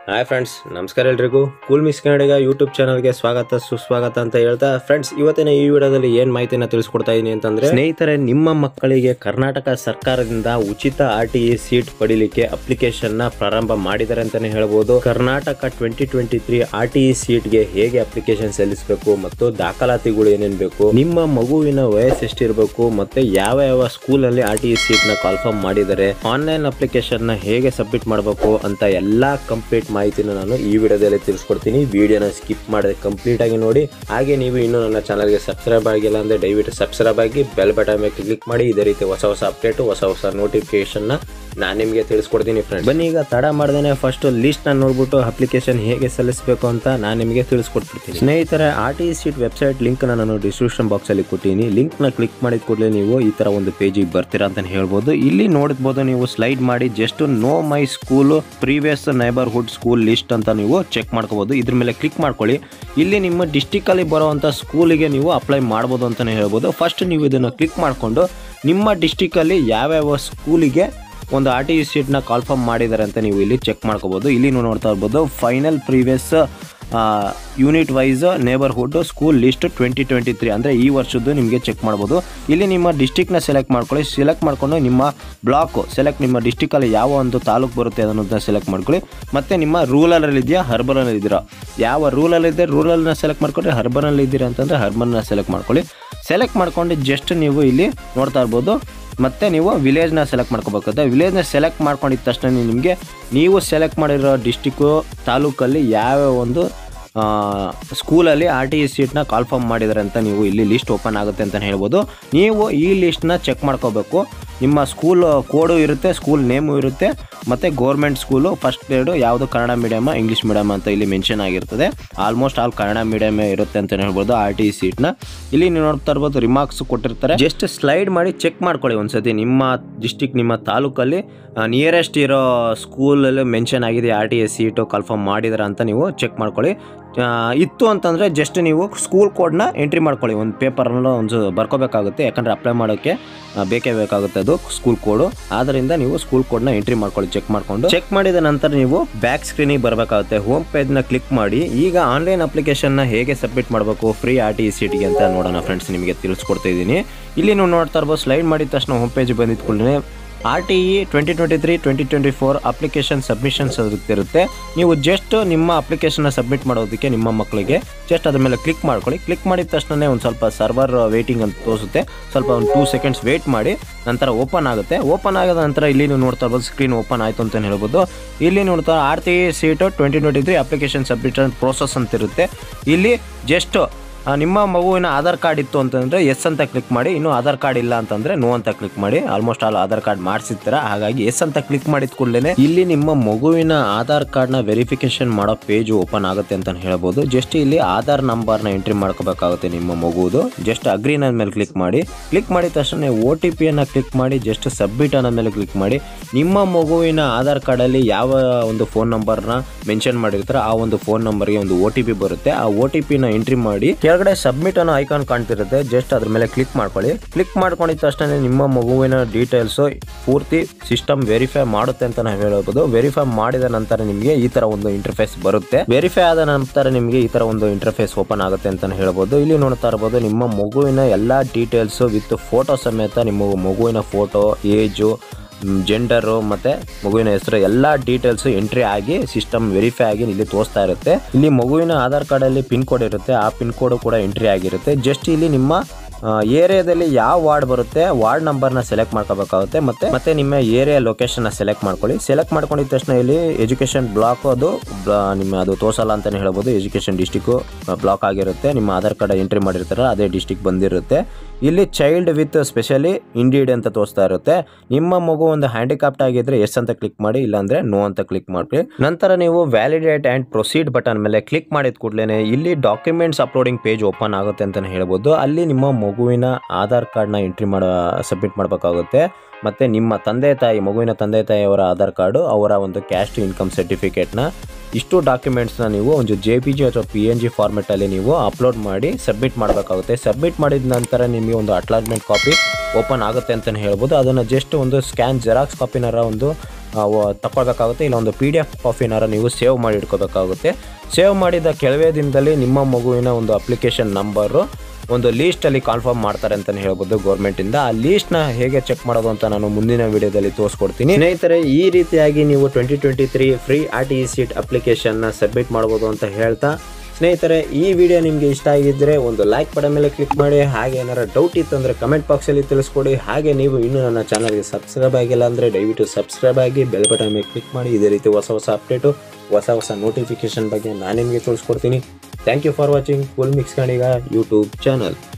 hi friends ನಮಸ್ಕಾರ ಎಲ್ರಿಗೂ cool miss ಕನ್ನಡಿಗ YouTube ಚಾನಲ್ಗೆ ಸ್ವಾಗತ ಸುಸ್ವಾಗತ ಅಂತ ಹೇಳ್ತಾ ಫ್ರೆಂಡ್ಸ್ ಇವತ್ತಿನ ಈ ವಿಡಿಯೋದಲ್ಲಿ ಏನು ಮಾಹಿತಿನ ತಿಳಿಸ್ಕೊಡ್ತಾ ಇದೀನಿ ಅಂತಂದ್ರೆ ಸ್ನೇಹಿತರೆ ನಿಮ್ಮ ಮಕ್ಕಳಿಗೆ ಕರ್ನಾಟಕ ಸರ್ಕಾರದಿಂದ ಉಚಿತ ಆರ್ ಟಿ ಇ ಸೀಟ್ ಪಡಿಲಿಕ್ಕೆ ಅಪ್ಲಿಕೇಶನ್ ನ ಪ್ರಾರಂಭ ಮಾಡಿದ್ದಾರೆ ಅಂತಾನೆ ಹೇಳ್ಬೋದು Karnataka twenty twenty three R T E ಸೀಟ್ಗೆ ಹೇಗೆ ಅಪ್ಲಿಕೇಶನ್ ಸಲ್ಲಿಸಬೇಕು ಮತ್ತು ದಾಖಲಾತಿಗಳು ಏನೇನು ಬೇಕು ನಿಮ್ಮ ಮಗುವಿನ ವಯಸ್ಸು ಎಷ್ಟಿರಬೇಕು ಮತ್ತೆ ಯಾವ ಯಾವ ಸ್ಕೂಲ್ ಅಲ್ಲಿ ಆರ್ ಟಿ ಇ ಸೀಟ್ ನ ಕಾಲ್ಫರ್ಮ್ ಮಾಡಿದ್ದಾರೆ ಆನ್ಲೈನ್ ಅಪ್ಲಿಕೇಶನ್ ನ ಹೇಗೆ ಸಬ್ಮಿಟ್ ಮಾಡಬೇಕು ಅಂತ ಎಲ್ಲಾ ಕಂಪ್ಲೀಟ್ ಮಾಹಿತಿನ ನಾನು ಈ ವಿಡಿಯೋದಲ್ಲಿ ತಿಳಿಸ್ಕೊಡ್ತೀನಿ ವಿಡಿಯೋನ ಸ್ಕಿಪ್ ಮಾಡದೆ ಕಂಪ್ಲೀಟ್ ಆಗಿ ನೋಡಿ ಹಾಗೆ ನೀವು ಇನ್ನೂ ನನ್ನ ಚಾನಲ್ಗೆ ಸಬ್ಸ್ಕ್ರೈಬ್ ಆಗಿಲ್ಲ ಅಂದ್ರೆ ದಯವಿಟ್ಟು ಸಬ್ಸ್ಕ್ರೈಬ್ ಆಗಿ ಬೆಲ್ ಬಟನ್ ಮೇಲೆ ಕ್ಲಿಕ್ ಮಾಡಿ ಇದೇ ರೀತಿ ಹೊಸ ಹೊಸ ಅಪ್ಡೇಟ್ ಹೊಸ ಹೊಸ ನೋಟಿಫಿಕೇಶನ್ ನ ನಾನು ನಿಮಗೆ ತಿಳಿಸ್ಕೊಡ್ತೀನಿ ಫ್ರೆಂಡ್ ಬನ್ನಿ ಈಗ ತಡ ಮಾಡ್ದೇನೆ ಫಸ್ಟ್ ಲಿಸ್ಟ್ ನ ನೋಡ್ಬಿಟ್ಟು ಅಪ್ಲಿಕೇಶನ್ ಹೇಗೆ ಸಲ್ಲಿಸಬೇಕು ಅಂತ ನಾನು ನಿಮಗೆ ತಿಳಿಸ್ಕೊಡ್ತಿರ್ತೀನಿ ಸ್ನೇಹಿತರೆ R T seat website link ನಾನು ಡಿಸ್ಕ್ರಿಪ್ಷನ್ ಬಾಕ್ಸ್ ಅಲ್ಲಿ ಕೊಟ್ಟಿನಿ ಲಿಂಕ್ ನ ಕ್ಲಿಕ್ ಮಾಡಿದ ಕೂಡಲೇ ನೀವು ಈ ತರ ಒಂದು ಪೇಜಿಗೆ ಬರ್ತೀರಾ ಅಂತ ಹೇಳ್ಬೋದು ಇಲ್ಲಿ ನೋಡ್ಬೋದು ನೀವು ಸ್ಲೈಡ್ ಮಾಡಿ just know my school previous neighbourhood school list ಅಂತ ನೀವು ಚೆಕ್ ಮಾಡ್ಕೋಬಹುದು ಇದ್ರ ಮೇಲೆ ಕ್ಲಿಕ್ ಮಾಡ್ಕೊಳ್ಳಿ ಇಲ್ಲಿ ನಿಮ್ಮ ಡಿಸ್ಟಿಕ್ ಅಲ್ಲಿ ಬರುವಂತ ಸ್ಕೂಲಿಗೆ ನೀವು ಅಪ್ಲೈ ಮಾಡ್ಬೋದು ಅಂತಾನೆ ಹೇಳ್ಬೋದು ಫಸ್ಟ್ ನೀವು ಇದನ್ನ ಕ್ಲಿಕ್ ಮಾಡಿಕೊಂಡು ನಿಮ್ಮ ಡಿಸ್ಟಿಕ್ ಅಲ್ಲಿ ಯಾವ್ಯಾವ ಸ್ಕೂಲಿಗೆ ಒಂದು ಆರ್ ಟಿ ಸೀಟ್ನ ಕಾಲ್ಫರ್ಮ್ ಮಾಡಿದ್ದಾರೆ ಅಂತ ನೀವು ಇಲ್ಲಿ ಚೆಕ್ ಮಾಡ್ಕೋಬೋದು ಇಲ್ಲಿ ನೀವು ನೋಡ್ತಾ ಇರ್ಬೋದು final previous unit wise neighbourhood school list twenty twenty three ಅಂದರೆ ಈ ವರ್ಷದ್ದು ನಿಮಗೆ ಚೆಕ್ ಮಾಡ್ಬೋದು ಇಲ್ಲಿ ನಿಮ್ಮ ಡಿಸ್ಟಿಕ್ನ ಸೆಲೆಕ್ಟ್ ಮಾಡ್ಕೊಳ್ಳಿ ಸೆಲೆಕ್ಟ್ ಮಾಡ್ಕೊಂಡು ನಿಮ್ಮ ಬ್ಲಾಕು ಸೆಲೆಕ್ಟ್ ನಿಮ್ಮ ಡಿಸ್ಟಿಕಲ್ಲಿ ಯಾವ ಒಂದು ತಾಲೂಕು ಬರುತ್ತೆ ಅನ್ನೋದನ್ನ ಸೆಲೆಕ್ಟ್ ಮಾಡ್ಕೊಳ್ಳಿ ಮತ್ತು ನಿಮ್ಮ ರೂರಲಲ್ಲಿ ಇದೆಯಾ ಹರ್ಬನಲ್ಲಿ ಇದ್ದೀರಾ ಯಾವ ರೂರಲ್ ಇದೆ ರೂರಲ್ನ ಸೆಲೆಕ್ಟ್ ಮಾಡ್ಕೊಂಡ್ರೆ ಹರ್ಬನಲ್ಲಿ ಇದ್ದೀರಾ ಅಂತಂದರೆ ಹರ್ಬನ್ನ ಸೆಲೆಕ್ಟ್ ಮಾಡ್ಕೊಳ್ಳಿ ಸೆಲೆಕ್ಟ್ ಮಾಡ್ಕೊಂಡು ಜಸ್ಟ್ ನೀವು ಇಲ್ಲಿ ನೋಡ್ತಾ ಇರ್ಬೋದು ಮತ್ತೆ ನೀವು ವಿಲೇಜ್ನ ಸೆಲೆಕ್ಟ್ ಮಾಡ್ಕೋಬೇಕಾಗುತ್ತೆ ವಿಲೇಜ್ನ ಸೆಲೆಕ್ಟ್ ಮಾಡ್ಕೊಂಡಿದ ತಕ್ಷಣ ನಿಮಗೆ ನೀವು ಸೆಲೆಕ್ಟ್ ಮಾಡಿರೋ ಡಿಸ್ಟಿಕ್ಕು ತಾಲೂಕಲ್ಲಿ ಯಾವ್ಯಾವ ಒಂದು ಸ್ಕೂಲಲ್ಲಿ ಆರ್ ಟಿ ಇ ಸೀಟ್ನ ಕಾಲ್ಫರ್ಮ್ ಮಾಡಿದ್ದಾರೆ ಅಂತ ನೀವು ಇಲ್ಲಿ ಲಿಸ್ಟ್ ಓಪನ್ ಆಗುತ್ತೆ ಅಂತ ಹೇಳ್ಬೋದು ನೀವು ಈ ಲಿಸ್ಟ್ನ ಚೆಕ್ ಮಾಡ್ಕೋಬೇಕು ನಿಮ್ಮ ಸ್ಕೂಲ್ ಕೋಡು ಇರುತ್ತೆ ಸ್ಕೂಲ್ ನೇಮು ಇರುತ್ತೆ ಮತ್ತು ಗೌರ್ಮೆಂಟ್ ಸ್ಕೂಲು ಫಸ್ಟ್ ಗ್ರೇಡು ಯಾವುದು ಕನ್ನಡ ಮೀಡಿಯಮ್ ಇಂಗ್ಲೀಷ್ ಮೀಡಿಯಮ್ ಅಂತ ಇಲ್ಲಿ ಮೆನ್ಷನ್ ಆಗಿರ್ತದೆ ಆಲ್ಮೋಸ್ಟ್ ಆಲ್ ಕನ್ನಡ ಮೀಡಿಯಮೇ ಇರುತ್ತೆ ಅಂತ ಹೇಳ್ಬೋದು ಆರ್ ಟಿ ಸೀಟ್ನ ಇಲ್ಲಿ ನೀವು ನೋಡ್ತಾ ಇರ್ಬೋದು ರಿಮಾರ್ಕ್ಸ್ ಕೊಟ್ಟಿರ್ತಾರೆ ಜಸ್ಟ್ ಸ್ಲೈಡ್ ಮಾಡಿ ಚೆಕ್ ಮಾಡ್ಕೊಳ್ಳಿ ಒಂದ್ಸತಿ ನಿಮ್ಮ ಡಿಸ್ಟಿಕ್ ನಿಮ್ಮ ತಾಲೂಕಲ್ಲಿ ನಿಯರೆಸ್ಟ್ ಇರೋ ಸ್ಕೂಲಲ್ಲಿ ಮೆನ್ಷನ್ ಆಗಿದೆ R T S seat confirm ಮಾಡಿದಾರೆ ಅಂತ ನೀವು ಚೆಕ್ ಮಾಡ್ಕೊಳ್ಳಿ ಆ, ಇತ್ತು ಅಂತಂದರೆ ಜಸ್ಟ್ ನೀವು ಸ್ಕೂಲ್ ಕೋಡ್ನ ಎಂಟ್ರಿ ಮಾಡ್ಕೊಳ್ಳಿ ಒಂದು ಪೇಪರ್ನ ಒಂದು ಬರ್ಕೋಬೇಕಾಗುತ್ತೆ ಯಾಕಂದರೆ ಅಪ್ಲೈ ಮಾಡೋಕ್ಕೆ ಆ, ಬೇಕೇ ಬೇಕಾಗುತ್ತೆ ಅದು ಸ್ಕೂಲ್ ಕೋಡು ಆದ್ದರಿಂದ ನೀವು ಸ್ಕೂಲ್ ಕೋಡ್ನ ಎಂಟ್ರಿ ಮಾಡ್ಕೊಳ್ಳಿ ಚೆಕ್ ಮಾಡಿಕೊಂಡು ಚೆಕ್ ಮಾಡಿದ ನಂತರ ನೀವು ಬ್ಯಾಕ್ ಸ್ಕ್ರೀನಿಗೆ ಬರಬೇಕಾಗುತ್ತೆ ಹೋಮ್ ಪೇಜ್ನ ಕ್ಲಿಕ್ ಮಾಡಿ ಈಗ ಆನ್ಲೈನ್ ಅಪ್ಲಿಕೇಶನ್ನ ಹೇಗೆ ಸಬ್ಮಿಟ್ ಮಾಡಬೇಕು ಫ್ರೀ ಆರ್ ಟಿ ಸೀಟ್ಗೆ ಅಂತ ನೋಡೋಣ ಫ್ರೆಂಡ್ಸ್ ನಿಮಗೆ ತಿಳಿಸ್ಕೊಡ್ತಾ ಇದ್ದೀನಿ ಇಲ್ಲಿ ನೀವು ನೋಡ್ತಾ ಇರ್ಬೋದು ಸ್ಲೈಡ್ ಮಾಡಿದ ತಕ್ಷಣ ಹೋಮ್ ಪೇಜ್ ಬಂದಿದ್ದ ಕೂಡಲೇ R T E twenty twenty three twenty twenty four application submissions ಇರುತ್ತೆ ನೀವು ಜಸ್ಟ್ ನಿಮ್ಮ ಅಪ್ಲಿಕೇಶನ್ನ ಸಬ್ಮಿಟ್ ಮಾಡೋದಕ್ಕೆ ನಿಮ್ಮ ಮಕ್ಕಳಿಗೆ ಜಸ್ಟ್ ಅದ್ರ ಮೇಲೆ ಕ್ಲಿಕ್ ಮಾಡ್ಕೊಳ್ಳಿ ಕ್ಲಿಕ್ ಮಾಡಿದ ತಕ್ಷಣ ಒಂದು ಸ್ವಲ್ಪ ಸರ್ವರ್ ವೇಟಿಂಗ್ ಅಂತ ತೋರಿಸುತ್ತೆ ಸ್ವಲ್ಪ ಒಂದು ಟೂ ಸೆಕೆಂಡ್ಸ್ ವೇಟ್ ಮಾಡಿ ನಂತರ ಓಪನ್ ಆಗುತ್ತೆ ಓಪನ್ ಆಗದ ನಂತರ ಇಲ್ಲಿ ನೀವು ನೋಡ್ತಾ ಇರ್ಬೋದು ಸ್ಕ್ರೀನ್ ಓಪನ್ ಆಯಿತು ಅಂತ ಹೇಳ್ಬೋದು ಇಲ್ಲಿ ನೋಡ್ತಾ R T seat twenty twenty three application submission process ಅಂತ ಇರುತ್ತೆ ಇಲ್ಲಿ ಜಸ್ಟ್ ಆ, ನಿಮ್ಮ ಮಗುವಿನ ಆಧಾರ್ ಕಾರ್ಡ್ ಇತ್ತು ಅಂತಂದರೆ ಎಸ್ ಅಂತ ಕ್ಲಿಕ್ ಮಾಡಿ ಇನ್ನು ಆಧಾರ್ ಕಾರ್ಡ್ ಇಲ್ಲ ಅಂತಂದ್ರೆ ನೋ ಅಂತ ಕ್ಲಿಕ್ ಮಾಡಿ ಆಲ್ಮೋಸ್ಟ್ ಆಲ್ ಆಧಾರ್ ಕಾರ್ಡ್ ಮಾಡಿಸಿರ್ತೀರ ಹಾಗಾಗಿ ಎಸ್ ಅಂತ ಕ್ಲಿಕ್ ಮಾಡಿದ ಕೂಡಲೇ ಇಲ್ಲಿ ನಿಮ್ಮ ಮಗುವಿನ ಆಧಾರ್ ಕಾರ್ಡ್ನ ವೆರಿಫಿಕೇಶನ್ ಮಾಡೋ ಪೇಜ್ ಓಪನ್ ಆಗುತ್ತೆ ಅಂತ ಹೇಳ್ಬೋದು ಜಸ್ಟ್ ಇಲ್ಲಿ ಆಧಾರ್ ನಂಬರ್ನ ಎಂಟ್ರಿ ಮಾಡ್ಕೋಬೇಕಾಗುತ್ತೆ ನಿಮ್ಮ ಮಗುವುದು ಜಸ್ಟ್ ಅಗ್ರಿ ಅನ್ನೋ ಮೇಲೆ ಕ್ಲಿಕ್ ಮಾಡಿ ಕ್ಲಿಕ್ ಮಾಡಿದ ತಕ್ಷಣ ಓ ಟಿ ಪಿಯನ್ನು ಕ್ಲಿಕ್ ಮಾಡಿ ಜಸ್ಟ್ ಸಬ್ಮಿಟ್ ಅನ್ನೋ ಮೇಲೆ ಕ್ಲಿಕ್ ಮಾಡಿ ನಿಮ್ಮ ಮಗುವಿನ ಆಧಾರ್ ಕಾರ್ಡಲ್ಲಿ ಯಾವ ಒಂದು ಫೋನ್ ನಂಬರ್ನ ಮೆನ್ಷನ್ ಮಾಡಿರ್ತಾರೆ ಆ ಒಂದು ಫೋನ್ ನಂಬರ್ಗೆ ಒಂದು ಒ ಟಿ ಪಿ ಬರುತ್ತೆ ಆ ಒ ಟಿ ಪಿನ ಎಂಟ್ರಿ ಮಾಡಿ ಕೆಳಗಡೆ ಸಬ್ಮಿಟ್ ಅನ್ನೋ ಐಕಾನ್ ಕಾಣ್ತಿರುತ್ತೆ ಜಸ್ಟ್ ಅದ್ರ ಮೇಲೆ ಕ್ಲಿಕ್ ಮಾಡ್ಕೊಳ್ಳಿ ಕ್ಲಿಕ್ ಮಾಡ್ಕೊಂಡಿದ ತಕ್ಷಣ ನಿಮ್ಮ ಮಗುವಿನ ಡೀಟೇಲ್ಸ್ ಪೂರ್ತಿ ಸಿಸ್ಟಮ್ ವೆರಿಫೈ ಮಾಡುತ್ತೆ ಅಂತ ನಾವು ಹೇಳ್ಬೋದು ವೆರಿಫೈ ಮಾಡಿದ ನಂತರ ನಿಮಗೆ ಈ ತರ ಒಂದು ಇಂಟರ್ಫೇಸ್ ಬರುತ್ತೆ ವೆರಿಫೈ ಆದ ನಂತರ ನಿಮಗೆ ಈ ತರ ಒಂದು ಇಂಟರ್ಫೇಸ್ ಓಪನ್ ಆಗುತ್ತೆ ಅಂತ ಹೇಳ್ಬೋದು ಇಲ್ಲಿ ನೋಡ್ತಾ ಇರ್ಬೋದು ನಿಮ್ಮ ಮಗುವಿನ ಎಲ್ಲಾ ಡೀಟೇಲ್ಸ್ ವಿತ್ ಫೋಟೋ ಸಮೇತ ನಿಮ್ಮ ಮಗುವಿನ ಫೋಟೋ ಏಜು ಜೆಂಡರು ಮತ್ತೆ ಮಗುವಿನ ಹೆಸರು ಎಲ್ಲ ಡೀಟೇಲ್ಸ್ ಎಂಟ್ರಿ ಆಗಿ ಸಿಸ್ಟಮ್ ವೆರಿಫೈ ಆಗಿ ಇಲ್ಲಿ ತೋರಿಸ್ತಾ ಇರುತ್ತೆ ಇಲ್ಲಿ ಮಗುವಿನ ಆಧಾರ್ ಕಾರ್ಡ್ ಅಲ್ಲಿ ಪಿನ್ ಕೋಡ್ ಇರುತ್ತೆ ಆ ಪಿನ್ ಕೋಡ್ ಕೂಡ ಎಂಟ್ರಿ ಆಗಿರುತ್ತೆ ಜಸ್ಟ್ ಇಲ್ಲಿ ನಿಮ್ಮ ಏರಿಯಾದಲ್ಲಿ ಯಾವ ವಾರ್ಡ್ ಬರುತ್ತೆ ವಾರ್ಡ್ ನಂಬರ್ನ ಸೆಲೆಕ್ಟ್ ಮಾಡ್ಕೋಬೇಕಾಗುತ್ತೆ ಮತ್ತೆ ಮತ್ತೆ ನಿಮ್ಮ ಏರಿಯಾ ಲೊಕೇಶನ್ ಸೆಲೆಕ್ಟ್ ಮಾಡ್ಕೊಳ್ಳಿ ಸೆಲೆಕ್ಟ್ ಮಾಡ್ಕೊಂಡಿದ ತಕ್ಷಣ ಇಲ್ಲಿ ಎಜುಕೇಶನ್ ಬ್ಲಾಕ್ ಅದು ಬ್ಲ- ನಿಮ್ಮ ಅದು ತೋರ್ಸಲ್ಲ ಅಂತಾನೆ ಹೇಳ್ಬೋದು ಎಜುಕೇಶನ್ ಡಿಸ್ಟಿಕ್ ಬ್ಲಾಕ್ ಆಗಿರುತ್ತೆ ನಿಮ್ಮ ಆಧಾರ್ ಕಾರ್ಡ್ ಎಂಟ್ರಿ ಮಾಡಿರ್ತಾರೆ ಅದೇ ಡಿಸ್ಟಿಕ್ ಬಂದಿರುತ್ತೆ ಇಲ್ಲಿ ಚೈಲ್ಡ್ ವಿತ್ ಸ್ಪೆಷಲಿ ಇಂಡಿಡ್ ಅಂತ ತೋರಿಸ್ತಾ ಇರುತ್ತೆ ನಿಮ್ಮ ಮಗು ಒಂದು ಹ್ಯಾಂಡಿಕ್ಯಾಪ್ಟ್ ಆಗಿದ್ರೆ ಎಸ್ ಅಂತ ಕ್ಲಿಕ್ ಮಾಡಿ ಇಲ್ಲಾಂದ್ರೆ ನೋ ಅಂತ ಕ್ಲಿಕ್ ಮಾಡಿ ನಂತರ ನೀವು ವ್ಯಾಲಿಡೇಟ್ ಅಂಡ್ ಪ್ರೊಸೀಡ್ ಬಟನ್ ಮೇಲೆ ಕ್ಲಿಕ್ ಮಾಡಿದ ಕೂಡಲೇ ಇಲ್ಲಿ ಡಾಕ್ಯುಮೆಂಟ್ಸ್ ಅಪ್ಲೋಡಿಂಗ್ ಪೇಜ್ ಓಪನ್ ಆಗುತ್ತೆ ಅಂತಾನೆ ಹೇಳ್ಬೋದು ಅಲ್ಲಿ ನಿಮ್ಮ ಮಗುವಿನ ಆಧಾರ್ ಕಾರ್ಡ್ನ ಎಂಟ್ರಿ ಮಾಡ ಸಬ್ಮಿಟ್ ಮಾಡಬೇಕಾಗುತ್ತೆ ಮತ್ತೆ ನಿಮ್ಮ ತಂದೆ ತಾಯಿ ಮಗುವಿನ ತಂದೆ ತಾಯಿಯವರ ಆಧಾರ್ ಕಾರ್ಡು ಅವರ ಒಂದು ಕ್ಯಾಸ್ಟ್ ಇನ್ಕಮ್ ಸರ್ಟಿಫಿಕೇಟ್ನ ಇಷ್ಟು ಡಾಕ್ಯುಮೆಂಟ್ಸ್ನ ನೀವು ಒಂದು ಜೆ ಪಿ ಜಿ ಅಥವಾ ಪಿ ಎನ್ ಜಿ ಫಾರ್ಮೆಟಲ್ಲಿ ನೀವು ಅಪ್ಲೋಡ್ ಮಾಡಿ ಸಬ್ಮಿಟ್ ಮಾಡಬೇಕಾಗುತ್ತೆ ಸಬ್ಮಿಟ್ ಮಾಡಿದ ನಂತರ ನಿಮಗೆ ಒಂದು ಅಟ್ಲಾಜ್ಮೆಂಟ್ ಕಾಪಿ ಓಪನ್ ಆಗುತ್ತೆ ಅಂತಲೇ ಹೇಳ್ಬೋದು ಅದನ್ನು ಜಸ್ಟ್ ಒಂದು ಸ್ಕ್ಯಾನ್ ಜೆರಾಕ್ಸ್ ಕಾಪಿನಾರ ಒಂದು ತಗೊಳ್ಬೇಕಾಗುತ್ತೆ ಇಲ್ಲ ಒಂದು ಪಿ ಡಿ ಎಫ್ ಕಾಫಿನಾರ ನೀವು ಸೇವ್ ಮಾಡಿ ಇಟ್ಕೋಬೇಕಾಗುತ್ತೆ ಸೇವ್ ಮಾಡಿದ ಕೆಲವೇ ದಿನದಲ್ಲಿ ನಿಮ್ಮ ಮಗುವಿನ ಒಂದು ಅಪ್ಲಿಕೇಶನ್ ನಂಬರು ಒಂದು ಲೀಸ್ಟಲ್ಲಿ ಕಾನ್ಫರ್ಮ್ ಮಾಡ್ತಾರೆ ಅಂತಲೇ ಹೇಳ್ಬೋದು ಗೌರ್ಮೆಂಟಿಂದ ಆ ಲೀಸ್ಟ್ನ ಹೇಗೆ ಚೆಕ್ ಮಾಡೋದು ಅಂತ ನಾನು ಮುಂದಿನ ವಿಡಿಯೋದಲ್ಲಿ ತೋರಿಸ್ಕೊಡ್ತೀನಿ ಸ್ನೇಹಿತರೆ ಈ ರೀತಿಯಾಗಿ ನೀವು twenty twenty three free R T E seat ಅಪ್ಲಿಕೇಶನ್ನ ಸಬ್ಮಿಟ್ ಮಾಡ್ಬೋದು ಅಂತ ಹೇಳ್ತಾ ಸ್ನೇಹಿತರೆ ಈ ವಿಡಿಯೋ ನಿಮಗೆ ಇಷ್ಟ ಆಗಿದ್ದರೆ ಒಂದು ಲೈಕ್ ಬಟನ್ ಮೇಲೆ ಕ್ಲಿಕ್ ಮಾಡಿ ಹಾಗೆ ಏನಾರ ಡೌಟ್ ಇತ್ತು ಅಂದರೆ ಕಮೆಂಟ್ ಬಾಕ್ಸಲ್ಲಿ ತಿಳಿಸ್ಕೊಡಿ ಹಾಗೆ ನೀವು ಇನ್ನೂ ನನ್ನ ಚಾನಲ್ಗೆ ಸಬ್ಸ್ಕ್ರೈಬ್ ಆಗಿಲ್ಲ ಅಂದರೆ ದಯವಿಟ್ಟು ಸಬ್ಸ್ಕ್ರೈಬ್ ಆಗಿ ಬೆಲ್ ಬಟನ್ ಮೇಲೆ ಕ್ಲಿಕ್ ಮಾಡಿ ಇದೇ ರೀತಿ ಹೊಸ ಹೊಸ ಅಪ್ಡೇಟು ಹೊಸ ಹೊಸ ನೋಟಿಫಿಕೇಶನ್ ಬಗ್ಗೆ ನಾನು ನಿಮಗೆ ತಿಳಿಸ್ಕೊಡ್ತೀನಿ thank you for watching full mix ಕಣಿಗ ಯೂಟ್ಯೂಬ್ ಚಾನಲ್